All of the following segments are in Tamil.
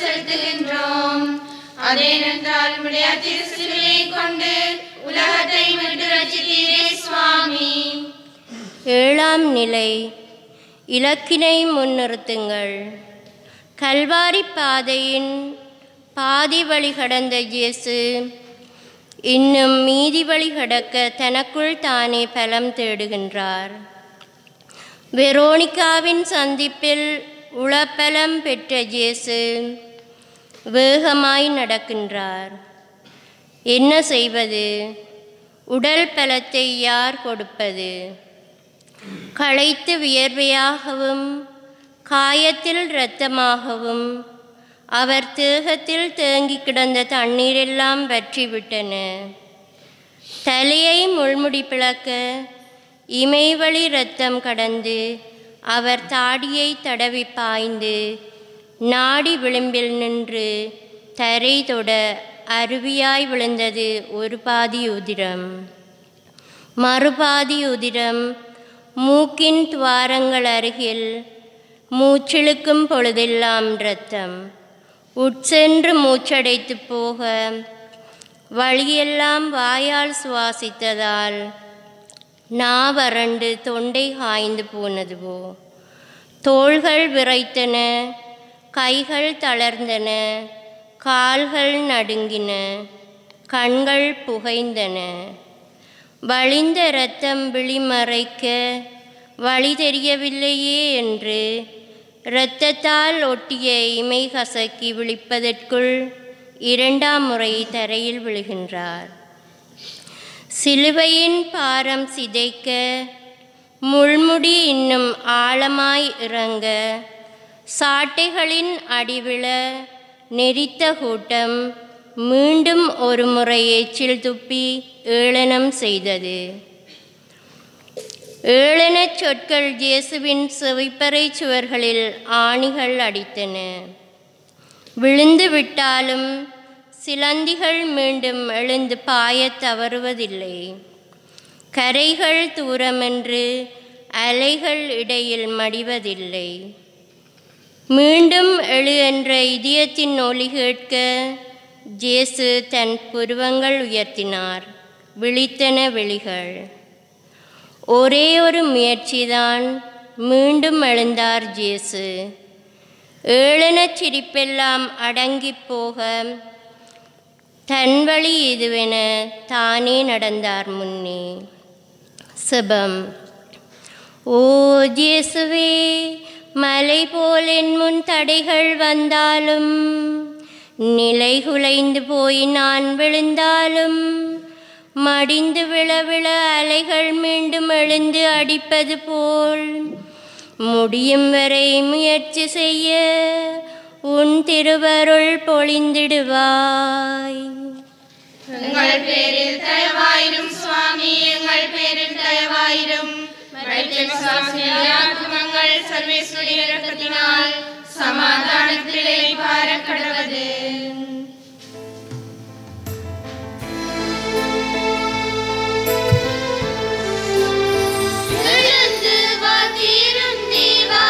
செலுத்துகின்றோம் அதேனென்றால் உடைய திருசிலுவை கொண்டு உலகத்தை மீட்டு ரசித்தீரே சுவாமி ஏழாம் நிலை இலக்கினை முன்னிறுத்துங்கள் கல்வாரி பாதையின் பாதி வழி கடந்த இயேசு இன்னும் மீதி வழி கடக்க தனக்குள் தானே பலம் தேடுகின்றார் வெரோனிகாவின் சந்திப்பில் உளப்பலம் பெற்ற இயேசு வேகமாய் நடக்கின்றார் என்ன செய்வது உடல் பலத்தை யார் கொடுப்பது களைத்து வியர்வையாகவும் காயத்தில் இரத்தமாகவும் அவர் தேகத்தில் தேங்கி கிடந்த தண்ணீரெல்லாம் வற்றிவிட்டன தலையை முள்முடி பிளக்க இமைவழி இரத்தம் கடந்து அவர் தாடியை தடவி பாய்ந்து நாடி விளிம்பில் நின்று தரை தொட அருவியாய் விழுந்தது ஒரு பாதி உதிரம் மறுபாதி உதிரம் மூக்கின் துவாரங்கள் அருகில் மூச்சிழுக்கும் பொழுதெல்லாம் இரத்தம் உட்சென்று மூச்சடைத்து போக வழியெல்லாம் வாயால் சுவாசித்ததால் நா வறண்டு தொண்டை காய்ந்து போனதுவோ தோள்கள் விரைத்தன கைகள் தளர்ந்தன கால்கள் நடுங்கின கண்கள் புகைந்தன வழிந்த இரத்தம் விழிமறைக்க வழி தெரியவில்லையே என்று இரத்தத்தால் ஒட்டிய இமை கசக்கி விழிப்பதற்குள் இரண்டாம் முறை தரையில் விழுகின்றார் சிலுவையின் பாரம் சிதைக்க முள்முடி இன்னும் ஆழமாய் இறங்க சாட்டைகளின் அடிவிழ நெரித்த கூட்டம் மீண்டும் ஒரு முறை எச்சில் துப்பி ஏளனம் செய்தது ஏளனச் சொற்கள் இயேசுவின் செவிப்பறை சுவர்களில் ஆணிகள் அடித்தன விழுந்து விட்டாலும் சிலந்திகள் மீண்டும் எழுந்து பாயத் தவறுவதில்லை கரைகள் தூரமென்று அலைகள் இடையில் மடிவதில்லை மீண்டும் எழு என்ற இதயத்தின் ஒலி கேட்க ஜேசு தன் புருவங்கள் உயர்த்தினார் விழித்தன விழிகள் ஒரே ஒரு முயற்சிதான் மீண்டும் எழுந்தார் ஜேசு ஏளனச் சிரிப்பெல்லாம் அடங்கிப் போக தன் வழி இதுவென தானே நடந்தார் முன்னே சிபம் ஓ ஜேசுவே மலை போல் என் முன் தடைகள் வந்தாலும் நிலை குலைந்து போய் நான் விழுந்தாலும் மடிந்து விழ விழ அலைகள் மீண்டும் எழுந்து அடிப்பது போல் முடியும் வரை முயற்சி செய்ய உன் திருவருள் பொழிந்திடுவாய் உங்கள் பேரில் தயவாயிரும் சுவாமி எங்கள் பேரில் தயவாயிரும் வைத்தியம் சுவாமியாக்குமங்கள் சர்வேஸ்வரி இரக்கத்தினால் சமாதானத்திலே பார கடவது எழுந்து வா தீருந்தி வா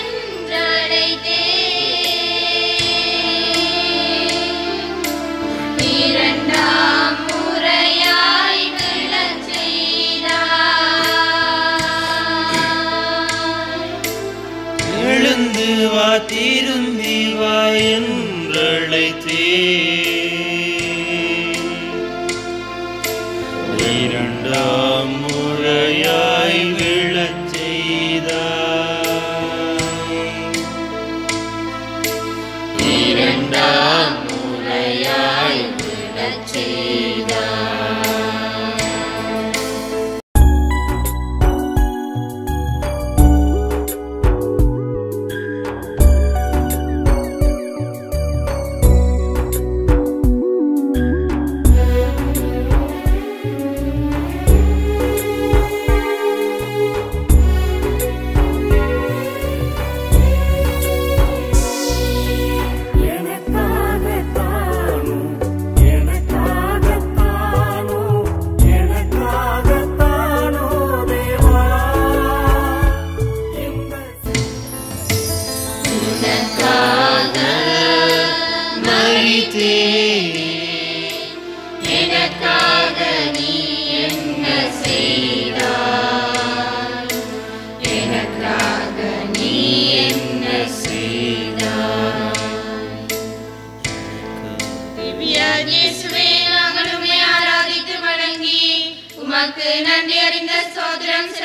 என்றழைத்தேன். இரண்டாம் முறையாய் விழச் செய்தாய். எழுந்து வா திரும்பி வா என்றழைத்தே இரண்டாம் முறையாய் விழச் செய்தாய் இரண்டாம் முறையாய் விழச் செய்தாய்.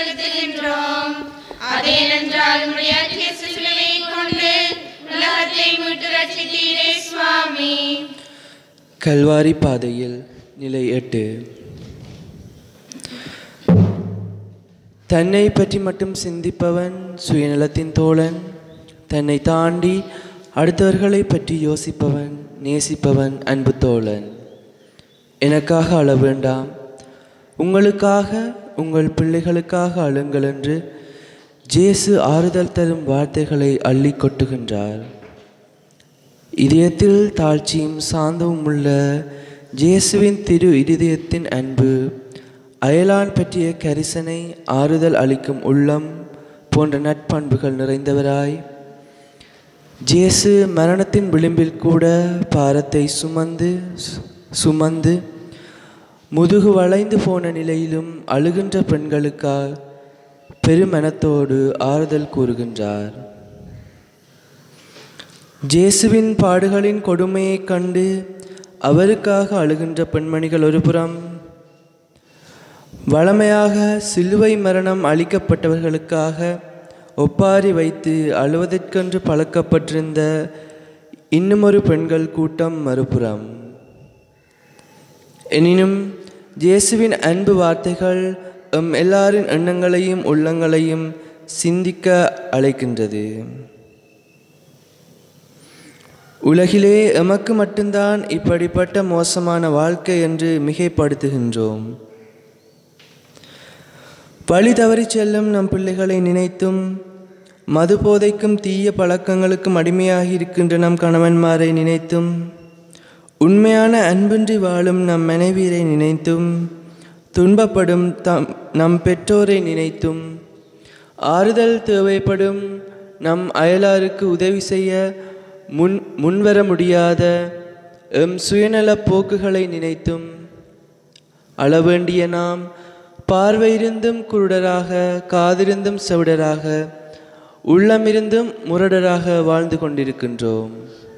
செலுத்துகின்றோம் அதேனென்றால் உம்முடைய அத்திய சிலுவையை கொண்டு உலகத்தை மீட்டு ரட்சித்தீரே சுவாமி கல்வாரி பாதையில் நிலை எட்டு தன்னை பற்றி மட்டும் சிந்திப்பவன் சுயநலத்தின் தோழன் தன்னை தாண்டி அடுத்தவர்களை பற்றி யோசிப்பவன் நேசிப்பவன் அன்பு தோழன் எனக்காக அழ வேண்டாம் உங்களுக்காக உங்கள் பிள்ளைகளுக்காக அழுங்கள் என்று ஜேசு ஆறுதல் தரும் வார்த்தைகளை அள்ளி கொட்டுகின்றார் இதயத்தில் தாழ்ச்சியும் சாந்தமும் உள்ள ஜேசுவின் திரு இருதயத்தின் அன்பு அயலான் பற்றிய கரிசனை ஆறுதல் அளிக்கும் உள்ளம் போன்ற நட்பண்புகள் நிறைந்தவராய் ஜேசு மரணத்தின் விளிம்பில் கூட பாரத்தை சுமந்து சு- சுமந்து முதுகு வளைந்து போன நிலையிலும் அழுகின்ற பெண்களுக்காக பெருமனத்தோடு ஆறுதல் கூறுகின்றார் ஜேசுவின் பாடுகளின் கொடுமையைக் கண்டு அவருக்காக அழுகின்ற பெண்மணிகள் ஒருபுறம் வளமையாக சிலுவை மரணம் அளிக்கப்பட்டவர்களுக்காக ஒப்பாரி வைத்து அழுவதற்கென்று பழக்கப்பட்டிருந்த இன்னுமொரு பெண்கள் கூட்டம் மறுபுறம் எனினும் இயேசுவின் அன்பு வார்த்தைகள் எம் எல்லாரின் எண்ணங்களையும் உள்ளங்களையும் சிந்திக்க அழைக்கின்றது உலகிலே எமக்கு மட்டும்தான் இப்படிப்பட்ட மோசமான வாழ்க்கை என்று மிகைப்படுத்துகின்றோம் வழி தவறிச் செல்லும் நம் பிள்ளைகளை நினைத்தும் மது போதைக்கும் தீய பழக்கங்களுக்கும் அடிமையாகி இருக்கின்ற நம் கணவன்மாரை நினைத்தும் உண்மையான அன்பின்றி வாழும் நம் மனைவியரை நினைத்தும் துன்பப்படும் தம் நம் பெற்றோரை நினைத்தும் ஆறுதல் தேவைப்படும் நம் அயலாருக்கு உதவி செய்ய முன் முன்வர முடியாத எம் சுயநலப் போக்குகளை நினைத்தும் அளவேண்டிய நாம் பார்வையிருந்தும் குருடராக காதிருந்தும் செவிடராக உள்ளமிருந்தும் முரடராக வாழ்ந்து கொண்டிருக்கின்றோம்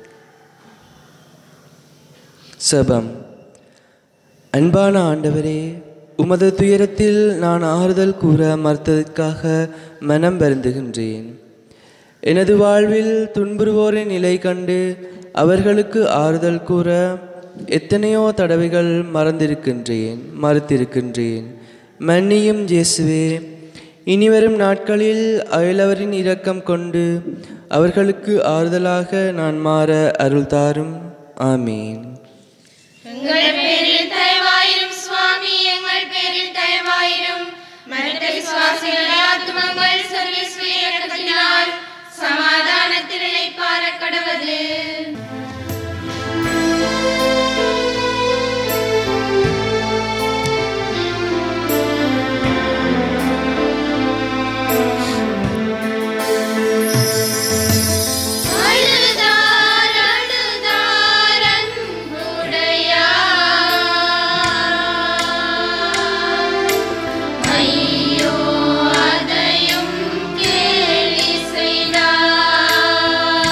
செபம் அன்பான ஆண்டவரே உமது துயரத்தில் நான் ஆறுதல் கூற மறுத்ததற்காக மனம் வருந்துகின்றேன் எனது வாழ்வில் துன்புறுவோரின் நிலை கண்டு அவர்களுக்கு ஆறுதல் கூற எத்தனையோ தடவைகள் மறந்திருக்கின்றேன் மறுத்திருக்கின்றேன் மன்னியும் இயேசுவே இனிவரும் நாட்களில் அயலவரின் இரக்கம் கொண்டு அவர்களுக்கு ஆறுதலாக நான் மாற அருள் தாரும் ஆமீன் எங்கள் பேரில் தயவாயிரும் சுவாமி எங்கள் பேரில் தயவாயிரும் மற்ற விசுவாசிகளுடைய ஆத்மங்கள் சர்வீஸ்வரிய இறக்கத்தினால் சமாதானத்தில் இழைப்பார கடவது அழுதார் அழுதார் அன்புடையார் ஐயோ அதையும் கேலி செய்தார்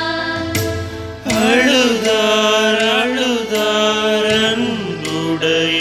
அழுதார் அழுதார் அன்புடைய